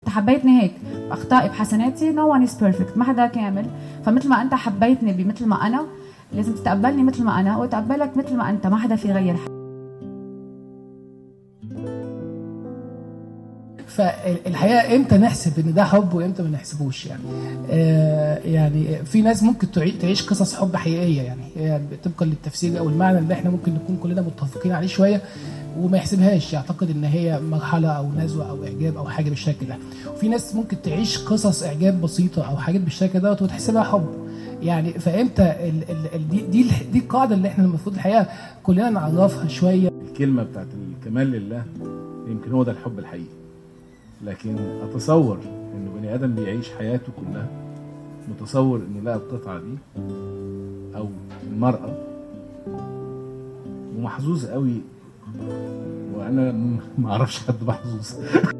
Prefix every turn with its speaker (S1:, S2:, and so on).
S1: انت حبيتني هيك باخطائي بحسناتي نو ون از بيرفكت ما حدا كامل فمثل ما انت حبيتني بمثل ما انا لازم تتقبلني مثل ما انا واتقبلك مثل ما انت ما حدا في غير
S2: فالحقيقه امتى نحسب ان ده حب وامتى ما نحسبوش يعني آه يعني في ناس ممكن تعيش قصص حب حقيقيه يعني, يعني طبقا للتفسير او المعنى اللي احنا ممكن نكون كلنا متفقين عليه شويه وما يحسبهاش يعتقد ان هي مرحله او نزوه او اعجاب او حاجه بالشكل ده وفي ناس ممكن تعيش قصص اعجاب بسيطه او حاجات بالشكل دوت وتحسبها حب يعني فامتى ال ال دي دي دي القاعده اللي احنا المفروض الحقيقه كلنا نعرفها شويه
S3: الكلمه بتاعت الكمال لله يمكن هو ده الحب الحقيقي لكن اتصور انه بني ادم بيعيش حياته كلها متصور انه لقى القطعه دي او المراه ومحظوظ قوي وانا ما اعرفش حد محظوظ